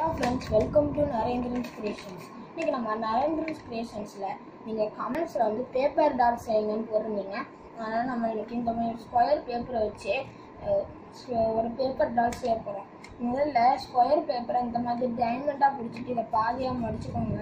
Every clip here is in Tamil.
ஹலோ ஃப்ரெண்ட்ஸ் வெல்கம் டு நரேந்திரன்ஸ் கிரியேஷன்ஸ் இன்றைக்கி நம்ம நரேந்திரன்ஸ் கிரியேஷன்ஸில் நீங்கள் கமெண்ட்ஸில் வந்து பேப்பர் டால் செய்யுங்கன்னு போட்டிருந்தீங்க அதனால் நம்ம இன்னைக்கு இந்த மாதிரி ஸ்கொயர் பேப்பரை வச்சு அஹ், ஸ்க- ஒரு பேப்பர் டால் செய்ய போகிறோம் முதல்ல ஸ்கொயர் பேப்பரை இந்த மாதிரி டைமண்டாக பிடிச்சிட்டு இதை பாதியாக மடிச்சுக்கோங்க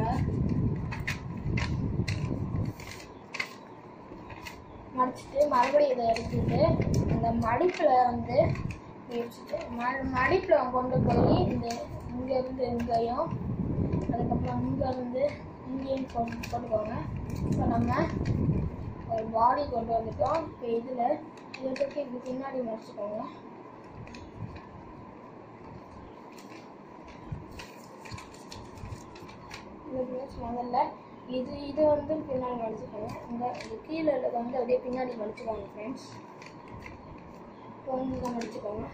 மடிச்சிட்டு மறுபடியும் இதை எடுத்துட்டு அந்த மடிப்பில் வந்து இப்படி வச்சுட்டு ம மடிப்பில் கொண்டு போய் இந்த இங்கேருந்து இங்கேயும் அதுக்கப்புறம் இங்கேருந்து இங்கேயும் கொண்டு போட்டுக்கோங்க இப்போ நம்ம ஒரு பாடி கொண்டு வந்துட்டோம் இப்போ இதில் இதை தூக்கி இப்படி பின்னாடி மடிச்சுக்கோங்க இது means முதல்ல இது இது வந்து பின்னாடி மடிச்சுக்கோங்க இந்த இது கீழே உள்ளது வந்து அப்படியே பின்னாடி மடிச்சுக்கோங்க ஃப்ரெண்ட்ஸ் இப்போ வந்து இதை மடிச்சுக்கோங்க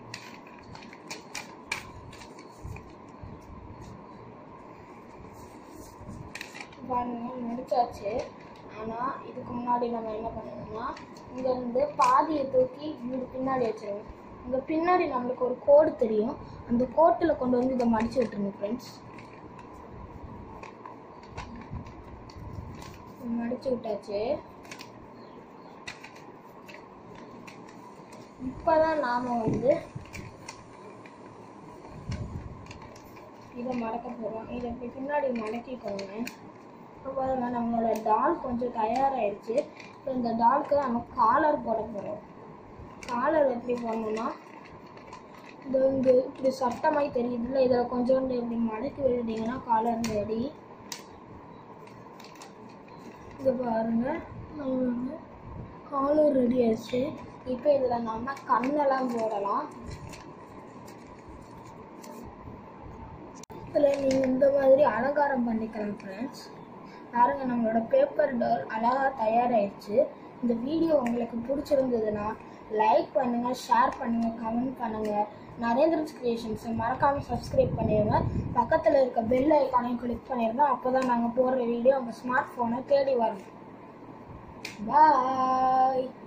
பாருங்க முடிச்சாச்சு ஆனால் இதுக்கு முன்னாடி நம்ம என்ன பண்ணணும்னா இங்கேருந்து பாதியை தூக்கி இங்கே பின்னாடி வச்சிருங்க இங்கே பின்னாடி நம்மளுக்கு ஒரு கோடு தெரியும் அந்த கோட்டில் கொண்டு வந்து இதை மடிச்சு விட்டுருங்க ஃப்ரெண்ட்ஸ் மடிச்சு விட்டாச்சு இப்போதான் நாம வந்து இதை மடக்க போகிறோம் இதை இப்படி பின்னாடி மடக்கிக்கோங்க இப்போ பாருங்க நம்மளோட டால் கொஞ்சம் தயாராகிடுச்சு இப்போ இந்த டால்க்கு நம்ம காலர் போட போகிறோம் காலர் எப்படி போடணும்னா இந்த இங்கே இப்படி சட்டமாய் தெரியுதுல்ல இதில் கொஞ்சோண்டு இப்படி மடக்கி விட்டுட்டீங்கன்னா காலர் ரெடி இது பாருங்க நம்மளோட காலர் ரெடி ஆயிடுச்சு இப்போ இதில் நம்ம கண்ணெல்லாம் போடலாம் இதில் நீங்கள் இந்த மாதிரி அலங்காரம் பண்ணிக்கலாம் ஃப்ரெண்ட்ஸ் பாருங்க நம்மளோட பேப்பர் டால் அழகாக தயாராகிடுச்சு இந்த வீடியோ உங்களுக்கு பிடிச்சிருந்ததுன்னா லைக் பண்ணுங்கள் ஷேர் பண்ணுங்கள் கமெண்ட் பண்ணுங்கள் நரேந்திரன்ஸ் கிரியேஷன்ஸை மறக்காமல் சப்ஸ்கிரைப் பண்ணிடுங்க பக்கத்தில் இருக்க பெல் ஐக்கானையும் கிளிக் பண்ணிடுங்க அப்போ தான் நாங்கள் போடுற வீடியோ உங்கள் ஸ்மார்ட் ஃபோனை தேடி வரும் பாய்